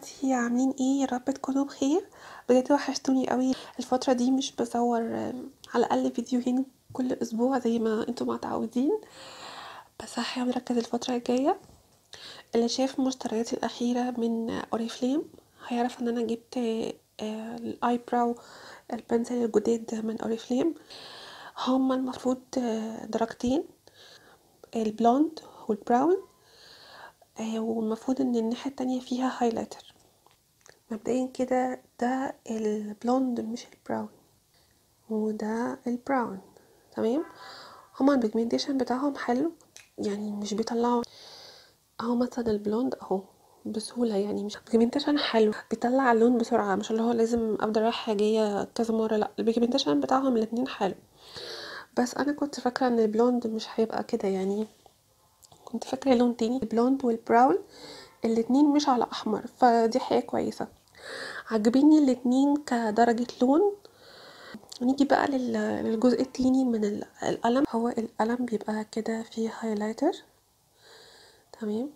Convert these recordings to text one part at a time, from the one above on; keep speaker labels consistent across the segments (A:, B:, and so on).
A: اخواتي عاملين ايه يا رب تكونوا بخير بجد وحشتوني قوي الفتره دي مش بصور آم، على الاقل فيديوهين كل اسبوع زي ما انتم متعودين بس هحاول اركز الفتره الجايه اللي شاف مشترياتي الاخيره من اوريفليم هيعرف ان انا جبت آه، الاي براو البنسل الجداد من اوريفليم هما المفروض آه، درجتين البلوند والبراون آه، والمفروض ان الناحية التانية فيها هايلايتر مبدئيا كده ده البلوند مش البراون وده البراون تمام هما البيجمنتيشن بتاعهم حلو يعني مش بيطلعوا اهو مثلا البلوند اهو بسهولة يعني مش البيجمنتيشن حلو بيطلع اللون بسرعة مش اللي هو لازم افضل رايحة جاية كذا مرة لا البيجمنتيشن بتاعهم الاتنين حلو بس انا كنت فاكرة ان البلوند مش هيبقى كده يعني كنت فاكرة لون تاني البلوند والبراون الاتنين مش على احمر فدي حاجة كويسة عاجبيني الاتنين كدرجة لون نيجي بقى لل- للجزء التاني من ال- القلم هو القلم بيبقى كده فيه هايلايتر تمام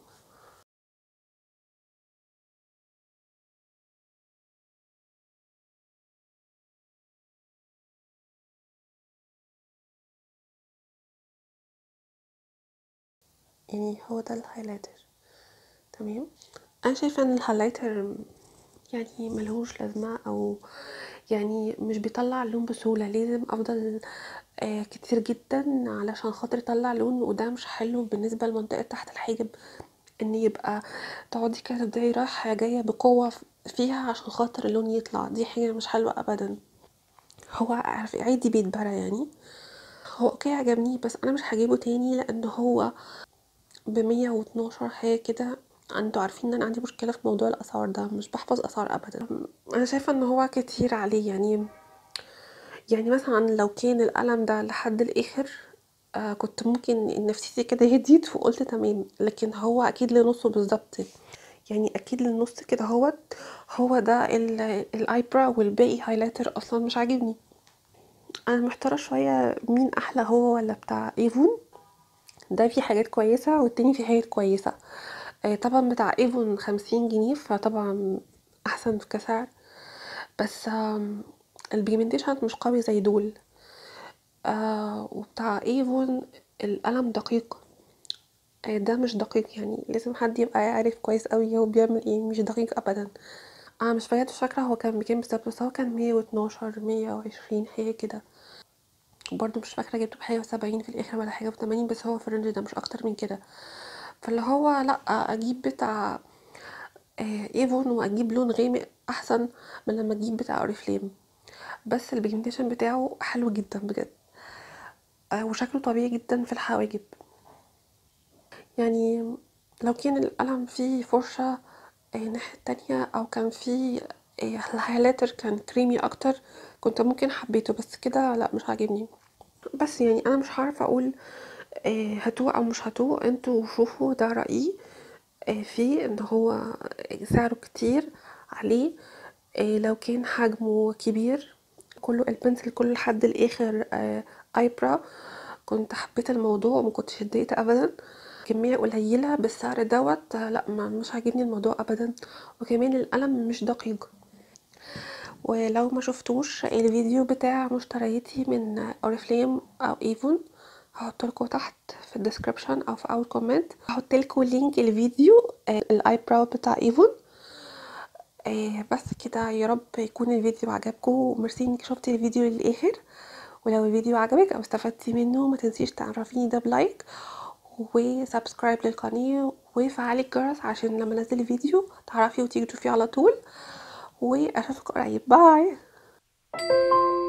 A: يعني هو ده الهايلايتر تمام انا شايفه ان الهايلايتر يعني ملهوش لازمه او يعني مش بيطلع اللون بسهوله لازم افضل آه كتير جدا علشان خاطر يطلع لون وده مش حلو بالنسبه لمنطقه تحت الحاجب ان يبقى تقعدي كده تفضلي رايحه جايه بقوه فيها عشان خاطر اللون يطلع دي حاجه مش حلوه ابدا هو عارف عادي بيتبرى يعني هو اوكي عجبني بس انا مش هجيبه تاني لان هو بمية واتناشر حاجة كده انتوا عارفين ان انا عندي مشكلة في موضوع الاسعار ده مش بحفظ اسعار ابدا انا شايفة ان هو كتير عليه يعني يعني مثلا لو كان القلم ده لحد الاخر آه كنت ممكن نفسيتي كده هديت وقلت تمام لكن هو اكيد لنصه بالظبط يعني اكيد للنص كده هو هو ده الاي براو والباقي هايلايتر اصلا مش عاجبني انا محتاره شويه مين احلى هو ولا بتاع ايفون ده فيه حاجات كويسة والتاني فيه حاجات كويسة آه، طبعا بتاع ايفون خمسين جنيه فطبعا احسن كسعر بس آم، البيجمنتيشن مش قوي زي دول آه وبتاع ايفون القلم دقيق آه ده مش دقيق يعني لازم حد يبقى عارف كويس قوي هو بيعمل ايه مش دقيق ابدا انا مش بجد مش فاكره هو كان بكام بالظبط بس هو كان مية واتناشر مية وعشرين حاجه كده برضه مش فاكره جبته بحاجه وسبعين في الاخر ولا حاجه وتمانين بس هو في الرينج ده مش اكتر من كده فاللي هو لا اجيب بتاع آه، ايفون واجيب لون غامق احسن من لما اجيب بتاع اوريفليم بس البيجمنتيشن بتاعه حلو جدا بجد آه، وشكله طبيعي جدا في الحواجب يعني لو كان القلم فيه فرشة آه، الناحية التانية او كان فيه آه، الهايلايتر كان كريمي اكتر كنت ممكن حبيته بس كده لا مش عاجبني بس يعني انا مش هعرف اقول آه، هاتوه او مش هاتوه انتوا شوفوا ده رأيي آه، فيه ان هو سعره كتير عليه آه، لو كان حجمه كبير كله البنسل كله لحد الاخر آه، ايبرا كنت حبيت الموضوع وما كنتش اتضايقت ابدا كمية قليلة بالسعر دوت آه، لا ما مش عاجبني الموضوع ابدا وكمان القلم مش دقيق ولو ما شفتوش الفيديو بتاع مشترياتي من اوريفليم او ايفون هحط لكم تحت في الديسكربشن او في اول كومنت هحط لكم لينك الفيديو آه، الاي براو بتاع ايفون آه، بس كده يا رب يكون الفيديو عجبكم وميرسي انك شفتي الفيديو للاخر ولو الفيديو عجبك او استفدتي منه ما تنسيش تعرفيني ده بلايك وسبسكرايب للقناه وفعلي الجرس عشان لما انزل فيديو تعرفي وتيجي تشوفيه على طول واشوفك قريب باي